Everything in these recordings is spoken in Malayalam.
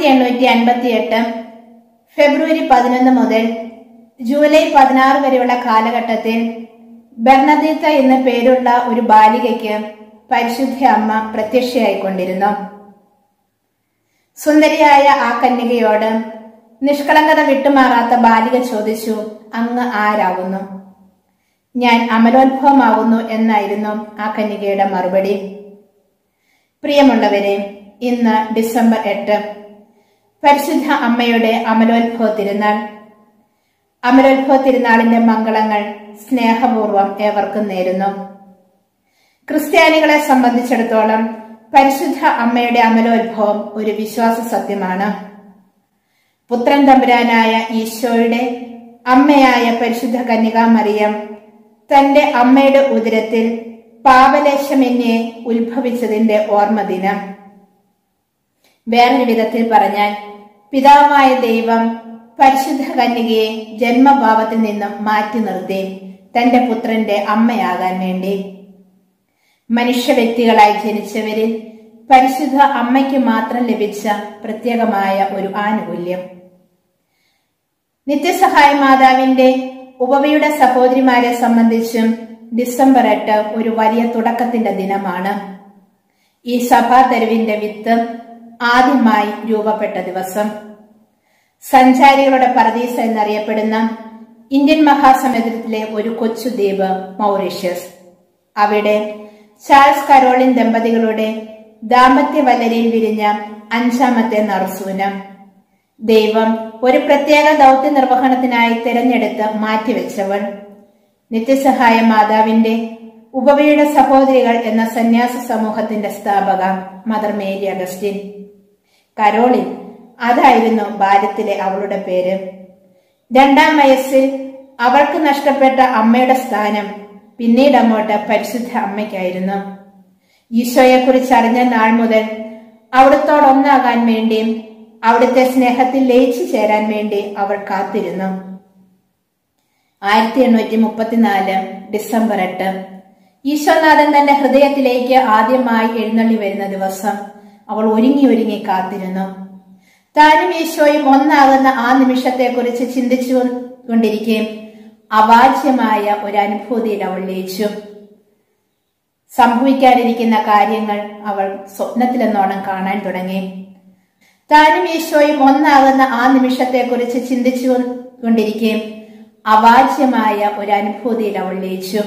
ആയിരത്തി എണ്ണൂറ്റി അൻപത്തി എട്ട് ഫെബ്രുവരി പതിനൊന്ന് മുതൽ ജൂലൈ പതിനാറ് വരെയുള്ള കാലഘട്ടത്തിൽ ബെർണദീത്ത എന്ന പേരുള്ള ഒരു ബാലികയ്ക്ക് പരിശുദ്ധ അമ്മ പ്രത്യക്ഷയായിക്കൊണ്ടിരുന്നു സുന്ദരിയായ ആ കന്യകയോട് നിഷ്കളങ്കത വിട്ടുമാറാത്ത ബാലിക ചോദിച്ചു അങ്ങ് ആരാകുന്നു ഞാൻ അമലോത്ഭവമാകുന്നു എന്നായിരുന്നു ആ കന്യകയുടെ മറുപടി പ്രിയമുള്ളവരെ ഇന്ന് ഡിസംബർ എട്ട് പരിശുദ്ധ അമ്മയുടെ അമലോത്ഭവ തിരുനാൾ അമലോത്ഭവ തിരുനാളിന്റെ മംഗളങ്ങൾ സ്നേഹപൂർവം ഏവർക്കും നേരുന്നു ക്രിസ്ത്യാനികളെ സംബന്ധിച്ചിടത്തോളം പരിശുദ്ധ അമ്മയുടെ അമലോത്ഭവം ഒരു വിശ്വാസ സത്യമാണ് പുത്രൻ തമ്പുരാനായ ഈശോയുടെ അമ്മയായ പരിശുദ്ധ കന്യകാമറിയം തന്റെ അമ്മയുടെ ഉദരത്തിൽ പാപലേശമെന്നെ ഉത്ഭവിച്ചതിന്റെ ഓർമ്മ ദിനം വേറൊരു വിധത്തിൽ പറഞ്ഞാൽ പിതാവായ ദൈവം പരിശുദ്ധ കന്യകയെ ജന്മഭാവത്തിൽ നിന്നും മാറ്റി നിർത്തി തന്റെ പുത്രന്റെ അമ്മയാകാൻ വേണ്ടി മനുഷ്യ വ്യക്തികളായി ജനിച്ചവരിൽ പരിശുദ്ധ അമ്മയ്ക്ക് മാത്രം ലഭിച്ച പ്രത്യേകമായ ഒരു ആനുകൂല്യം നിത്യസഹായ മാതാവിന്റെ ഉപവയുടെ സഹോദരിമാരെ സംബന്ധിച്ചും ഡിസംബർ എട്ട് ഒരു വലിയ തുടക്കത്തിന്റെ ദിനമാണ് ഈ സഭാ തെരുവിന്റെ വിത്ത് ആദ്യമായി രൂപപ്പെട്ട ദിവസം സഞ്ചാരികളുടെ പറദീസ എന്നറിയപ്പെടുന്ന ഇന്ത്യൻ മഹാസമുദ്രത്തിലെ ഒരു കൊച്ചു ദ്വീപ് മൗറീഷ്യസ് അവിടെ ചാൾസ് കരോളിൻ ദമ്പതികളുടെ ദാമ്പത്യ വല്ലരിയിൽ വിരിഞ്ഞ അഞ്ചാമത്തെ നറുസൂനം ദൈവം ഒരു പ്രത്യേക ദൗത്യ നിർവഹണത്തിനായി തിരഞ്ഞെടുത്ത് മാറ്റിവെച്ചവൾ നിത്യസഹായ മാതാവിന്റെ ഉപവയുടെ സഹോദരികൾ എന്ന സന്യാസ സമൂഹത്തിന്റെ സ്ഥാപക മദർ മേരി അഗസ്റ്റിൻ കരോളിൻ അതായിരുന്നു ബാല്യത്തിലെ അവളുടെ പേര് രണ്ടാം വയസ്സിൽ അവൾക്ക് നഷ്ടപ്പെട്ട അമ്മയുടെ സ്ഥാനം പിന്നീട് അങ്ങോട്ട് പരിശുദ്ധ അമ്മയ്ക്കായിരുന്നു ഈശോയെക്കുറിച്ച് അറിഞ്ഞ നാൾ മുതൽ അവിടുത്തോടൊന്നാകാൻ വേണ്ടിയും അവിടുത്തെ സ്നേഹത്തിൽ ലയിച്ചു ചേരാൻ വേണ്ടി അവൾ കാത്തിരുന്നു ആയിരത്തി എണ്ണൂറ്റി മുപ്പത്തിനാല് ഡിസംബർ എട്ട് ഈശോനാഥൻ തന്റെ ഹൃദയത്തിലേക്ക് ആദ്യമായി എഴുന്നള്ളി വരുന്ന ദിവസം അവൾ ഒരുങ്ങി ഒരുങ്ങി കാത്തിരുന്നു താനും ഈശോയും ഒന്നാകുന്ന ആ നിമിഷത്തെക്കുറിച്ച് ചിന്തിച്ചു കൊണ്ടിരിക്കുകയും അവാച്യമായ ഒരു അനുഭൂതിയിൽ അവൾ ലയിച്ചു സംഭവിക്കാനിരിക്കുന്ന കാര്യങ്ങൾ അവൾ സ്വപ്നത്തിലെന്നോണം കാണാൻ തുടങ്ങി താനും ഈശോയും ഒന്നാകുന്ന ആ നിമിഷത്തെക്കുറിച്ച് ചിന്തിച്ചു കൊണ്ടിരിക്കുകയും അവാച്യമായ ഒരു അനുഭൂതിയിൽ അവൾ ലയിച്ചു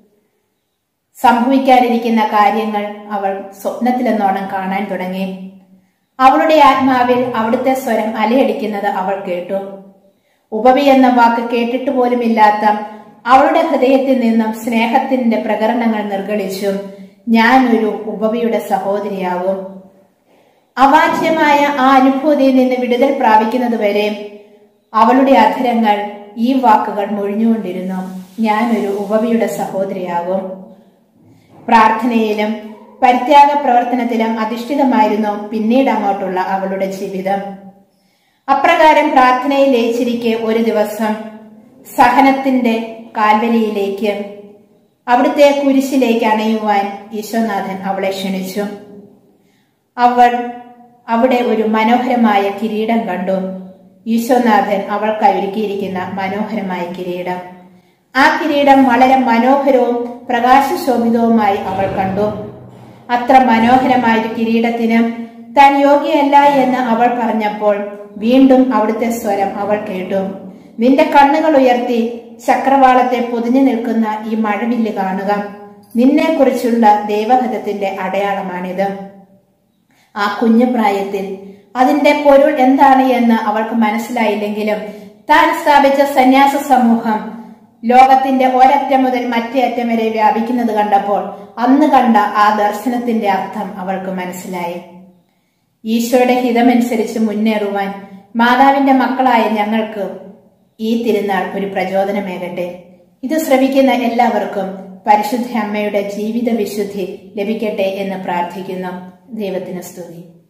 സംഭവിക്കാനിരിക്കുന്ന കാര്യങ്ങൾ അവൾ സ്വപ്നത്തിലെന്നോണം കാണാൻ തുടങ്ങി അവളുടെ ആത്മാവിൽ അവിടുത്തെ സ്വരം അലയടിക്കുന്നത് അവൾ കേട്ടു ഉപവി എന്ന വാക്ക് കേട്ടിട്ട് പോലുമില്ലാത്ത അവളുടെ ഹൃദയത്തിൽ നിന്നും സ്നേഹത്തിന്റെ പ്രകരണങ്ങൾ നിർഗളിച്ചു ഞാനൊരു ഉപവിയുടെ സഹോദരിയാവും അവാച്യമായ ആ അനുഭൂതിയിൽ നിന്ന് വിടുതൽ പ്രാപിക്കുന്നതുവരെ അവളുടെ അധരങ്ങൾ ഈ വാക്കുകൾ മൊഴിഞ്ഞുകൊണ്ടിരുന്നു ഞാനൊരു ഉപവിയുടെ സഹോദരിയാകും പ്രാർത്ഥനയിലും പരിത്യാഗ പ്രവർത്തനത്തിലും അധിഷ്ഠിതമായിരുന്നു പിന്നീട് അങ്ങോട്ടുള്ള അവളുടെ ജീവിതം അപ്രകാരം പ്രാർത്ഥനയിൽ ലയിച്ചിരിക്കെ ഒരു ദിവസം സഹനത്തിന്റെ കാൽവലിയിലേക്ക് അവിടുത്തെ കുരിശിലേക്ക് അണയുവാൻ ഈശോനാഥൻ അവളെ ക്ഷണിച്ചു അവൾ അവിടെ ഒരു മനോഹരമായ കിരീടം കണ്ടു ഈശോനാഥൻ അവൾക്കായി ഒരുക്കിയിരിക്കുന്ന മനോഹരമായ കിരീടം ആ കിരീടം വളരെ മനോഹരവും പ്രകാശശോഭിതവുമായി അവൾ കണ്ടു അത്ര മനോഹരമായ ഒരു കിരീടത്തിന് താൻ യോഗ്യയല്ല എന്ന് അവൾ പറഞ്ഞപ്പോൾ വീണ്ടും അവിടുത്തെ സ്വരം അവൾ കേട്ടു നിന്റെ കണ്ണുകൾ ഉയർത്തി ചക്രവാളത്തെ പൊതിഞ്ഞു നിൽക്കുന്ന ഈ മഴവില്ല് കാണുക നിന്നെ കുറിച്ചുള്ള ദൈവഹിതത്തിന്റെ അടയാളമാണിത് ആ കുഞ്ഞു പ്രായത്തിൽ അതിന്റെ പൊരുൾ എന്താണ് എന്ന് അവൾക്ക് മനസ്സിലായില്ലെങ്കിലും താൻ സ്ഥാപിച്ച സന്യാസ സമൂഹം ലോകത്തിന്റെ ഒരറ്റം മുതൽ മറ്റേ അറ്റം വരെ വ്യാപിക്കുന്നത് കണ്ടപ്പോൾ അന്ന് കണ്ട ആ ദർശനത്തിന്റെ അർത്ഥം അവൾക്ക് മനസ്സിലായി ഈശോയുടെ ഹിതമനുസരിച്ച് മുന്നേറുവാൻ മാതാവിന്റെ മക്കളായ ഞങ്ങൾക്ക് ഈ തിരുനാൾ ഒരു പ്രചോദനമേകട്ടെ ഇത് ശ്രവിക്കുന്ന എല്ലാവർക്കും പരിശുദ്ധ അമ്മയുടെ ജീവിത വിശുദ്ധി ലഭിക്കട്ടെ എന്ന് പ്രാർത്ഥിക്കുന്നു ദൈവത്തിന് സ്തുതി